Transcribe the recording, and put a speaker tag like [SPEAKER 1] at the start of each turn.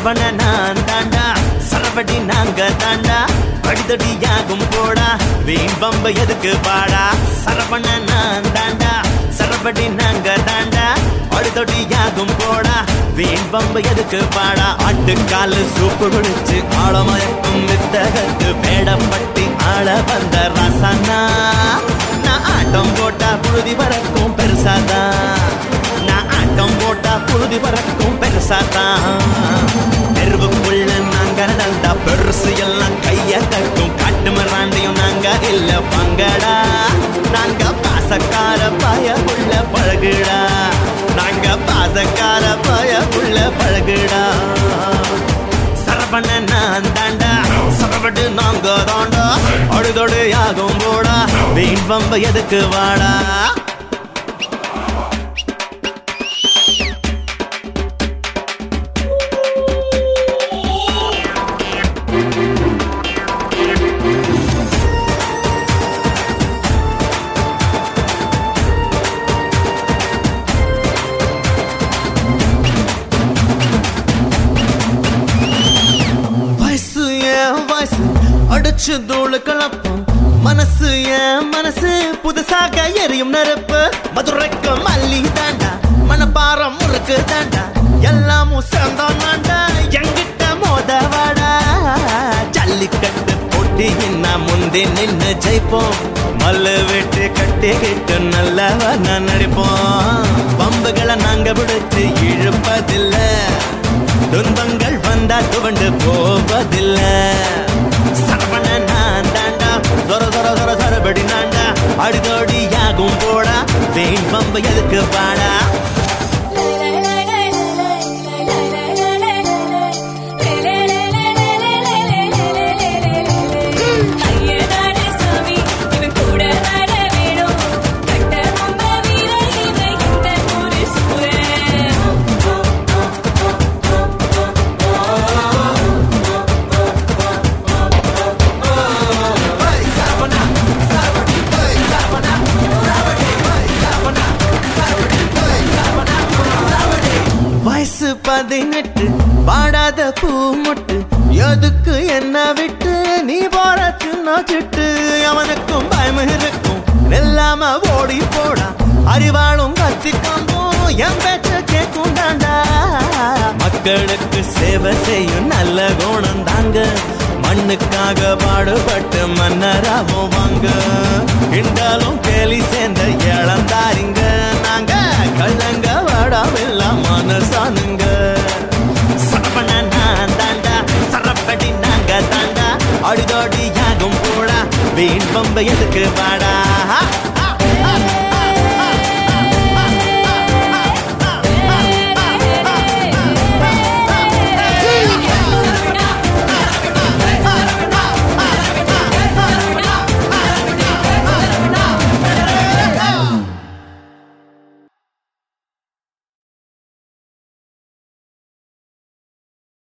[SPEAKER 1] சரவண நான் தாண்டா சரவடி நாங்க தாண்டா அடிதடியாகும் போடா வீண் பம்ப எதுக்கு பாடா சரவண நான் தாண்டா சரவடி நாங்க தாண்டா அடிதடியாகும் போடா வீண் பம்ப எதுக்கு பாடா ஆட்டுக்காலு சூப்பு குடிச்சு ஆழமயக்கும் வித்தகத்து மேடப்பட்டி ஆள வந்த ரசனா நான் ஆட்டம் போட்டா புழுதி பறக்கும் பெருசாதான் நான் ஆட்டம் போட்டா புழுதி பறக்கும் பெருசாதான் தெருவுக்குள்ள நாங்க நடந்தா பெருசு எல்லாம் கைய கட்டும் காட்டு மராண்டியும் நாங்க இல்ல பங்கடா நாங்க பாசக்கார பயக்குள்ள பழகுடா நாங்க பாசக்கார பயக்குள்ள பழகுடா சரவண நான் தாண்டா சரவடு நாங்க தாண்டா அழுதொடு யாகும் போடா வீண் பம்ப எதுக்கு வாடா வயசு ஏன் வயசு அடிச்சு தூளு கலப்போம் மனசு ஏன் மனசு புதுசாக எரியும் நெருப்பு மதுரைக்கு மல்லி தாண்டா மனப்பாரம் முறுக்கு தாண்டா எல்லாமும் சேர்ந்தா நாண்டா எங்கிட்ட மோதவாடா ஜல்லிக்கட்டு போட்டி என்ன முந்தி நின்னு ஜெயிப்போம் மல்லு வெட்டி கட்டிக்கிட்டு நல்லவன நடிப்போம் பம்புகளை நாங்க பிடிச்சு இழுப்பதில்லை துன்பங்கள் வந்தா துவண்டு போவதில்ல சரவண நான் தாண்டா சொர சொர சொர சொரபடி நாண்டா அடிதோடி யாகும் போடா வெயின் பம்பு எதுக்கு பாடா
[SPEAKER 2] ஐயனாரே சாமி இவன் கூட வர வேணும் கட்ட ரொம்ப வீர இவன் இந்த ஒரு சூரன்
[SPEAKER 1] வயசு பதினெட்டு பாடாத பூ மொட்டு எதுக்கு என்ன விட்டு நீ போற சின்ன சிட்டு அவனுக்கும் பயம் இருக்கும் வெல்லாம ஓடி போடா அறிவாளும் கத்திக்கம்பும் என் பேச்ச கேட்கும் தாண்டா மக்களுக்கு சேவை செய்யும் நல்ல குணம் தாங்க மண்ணுக்காக பாடுபட்டு மன்னராகவும் வாங்க கிண்டாலும் கேலி சேர்ந்த இளந்தாரிங்க நாங்க கள்ளங்க வாடாமெல்லாம் மனசானுங்க சரவண நான் தாண்டா சரப்படி நாங்க தாண்டா அடிதோடி யாகும் போடா வீண் பம்ப எதுக்கு வாடா